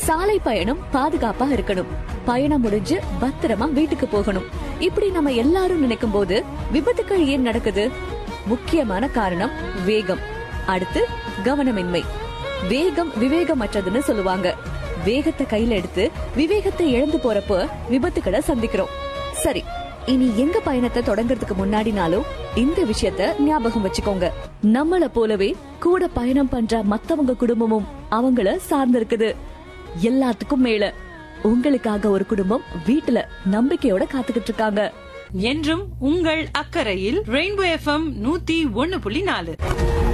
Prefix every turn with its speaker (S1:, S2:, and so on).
S1: சாலை பயணம் பாதுகாப்பா இருக்கணும் பயணம் முடிஞ்சு பத்திரமா வீட்டுக்கு போகணும் இப்படி நம்ம எல்லாரும் நினைக்கும் போது விபத்துக்கள் ஏன் நடக்குது முக்கியமான காரணம் வேகம் அடுத்து கவனமின்மை வேகம் விவேகமற்றதுன்னு சொல்லுவாங்க வேகத்தை கையில எடுத்து விவேகத்தை இழந்து போறப்ப விபத்துக்களை சந்திக்கிறோம் சரி இனி எங்க பயணத்தை தொடங்குறதுக்கு முன்னாடினாலும் இந்த விஷயத்த ஞாபகம் வச்சுக்கோங்க நம்மள போலவே கூட பயணம் பண்ற மத்தவங்க குடும்பமும் அவங்கள சார்ந்திருக்குது எல்லாத்துக்கும் மேல உங்களுக்காக ஒரு குடும்பம் வீட்டுல நம்பிக்கையோட காத்துக்கிட்டு இருக்காங்க
S2: என்றும் உங்கள் அக்கறையில் ரெயின்போ எஃப்எம் நூத்தி ஒன்னு புள்ளி நாலு